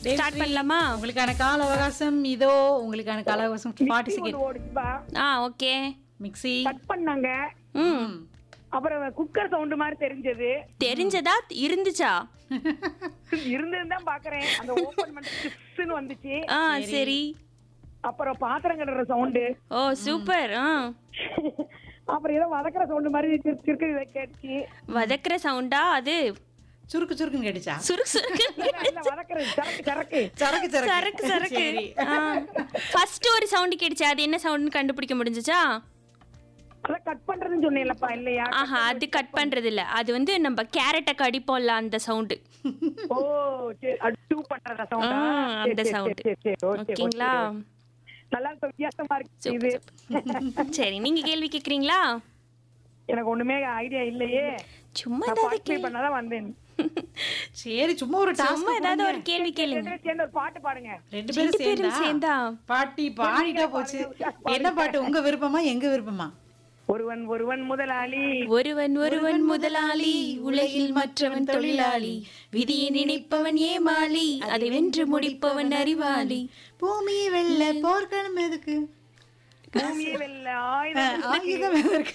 Start பண்ணலாமா உங்களுக்கான கால அவகாசம் இதோ உங்களுக்கான கால அவகாசம் ஃபார்ட்டி செகண்ட் ஒண்ணு ஓடுச்சுப்பா ஆ ஓகே மிக்ஸி கட் பண்ணாங்க ம் அப்புறம் குக்கர் சவுண்ட் மாதிரி தெரிஞ்சது தெரிஞ்சதா இருந்துச்சா இருந்ததுன்னு தான் பாக்குறேன் அந்த ஓபன் பண்ணிட்டு வந்துச்சு ஆ சரி அப்புறம் பாத்திரம் கட்டுற சவுண்டு ஓ சூப்பர் ஆ அப்புறம் ஏதோ வதக்குற சவுண்ட் மாதிரி சிறு- சிறுக்கு இதை கேட்டுச்சு வதக்குற சவுண்டா அது சுருக்கு சுருக்குன்னு கேட்டுச்சா சுருக்கு சுருக்கு இல்ல, இல்ல, வதக்குறது சரக்கு சரக்கு சரக்கு சரக்கு சரக்கு சரி ஃபர்ஸ்ட் ஒரு சவுண்ட் கேட்டுச்சு அது என்ன சவுண்ட்னு கண்டுபிடிக்க முடிஞ்சுச்சா அதான் கட் பண்றதுன்னு சொன்னேன்லப்பா இல்லையா ஆஹா அது கட் பண்றது இல்ல அது வந்து நம்ம கேரட்டை கடிப்போம்ல அந்த சவுண்டு ஓ சரி அது டூ பண்றதா சவுண்டா ஆ, அந்த sound. சரி சரி ஓகே ஓகேங்களா நல்லா இருக்கு வித்தியாசமா இருக்கு இது சரி நீங்க கேள்வி கேக்குறீங்களா எனக்கு ஒண்ணுமே ஐடியா இல்லையே சும்மா நான் ஏதாவது பார்ட்டிசிபேட் கேள்வி பண்ணாதான் வந்தேன் சரி சும்மா ஒரு சும்மா டாஸ்க் ஏதாவது ஒரு கேள்வி கேளுங்க ரெண்டு பேரும் சேர்ந்து ஒரு பாட்டு பாடுங்க ரெண்டு ரெண்டு பேரும் பேரும் சேர்ந்தா சேர்ந்தா பாட்டி பாடிட்டா போச்சு என்ன பாட்டு உங்க விருப்பமா எங்க விருப்பமா ஒருவன் ஒருவன் முதலாளி ஒருவன் ஒருவன் முதலாளி உலகில் மற்றவன் தொழிலாளி விதியை நினைப்பவன் ஏமாளி அதை வென்று முடிப்பவன் அறிவாளி பூமி வெள்ள போர்க்களம் எதுக்கு பூமியை வெல்ல ஆயுதம் ஆயுதம் எதற்கு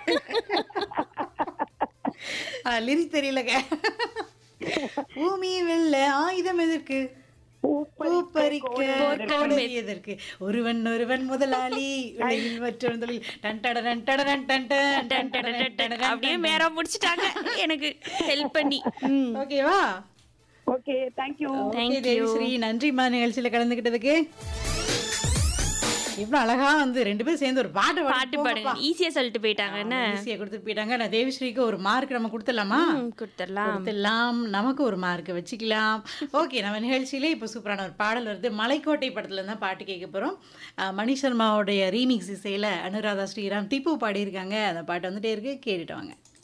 லிரி தெரியலங்க பூமி வெள்ள ஆயுதம் எதற்கு பூப்பறிக்க கோடரி எதற்கு ஒருவன் ஒருவன் முதலாளி உலகில் மற்றவன் தொழில் டன் டட டன் டட டன் டன் டன் டன் டட டன் டட டன் அப்படியே மேரா முடிச்சிட்டாங்க எனக்கு ஹெல்ப் பண்ணி ம். ஓகேவா okay thank you Thank okay Devisri நன்றிம்மா நிகழ்ச்சியில கலந்துக்கிட்டதுக்கு இவ்வளவு அழகா வந்து ரெண்டு பேரும் சேர்ந்து ஒரு பாட்டு பாட்டு பாடுங்க ஈஸியா சொல்லிட்டு போயிட்டாங்க என்ன ஈஸியா கொடுத்துட்டு போயிட்டாங்க நான் தேவிஸ்ரீக்கு ஒரு மார்க் நம்ம கொடுத்துடலாமா ம், கொடுத்துடலாம் கொடுத்துடலாம் நமக்கு ஒரு மார்க் வச்சுக்கலாம் ஓகே நம்ம நிகழ்ச்சியிலே இப்போ சூப்பரான ஒரு பாடல் வருது மலைக்கோட்டை படத்துல தான் பாட்டு கேட்க போறோம் அஹ், மணி சர்மாவுடைய ரீமிக்ஸ் இசையில அனுராதா ஸ்ரீராம் திப்பு பாடியிருக்காங்க அந்த பாட்டு வந்துட்டே இருக்கு கேட்டுட்டு வாங்க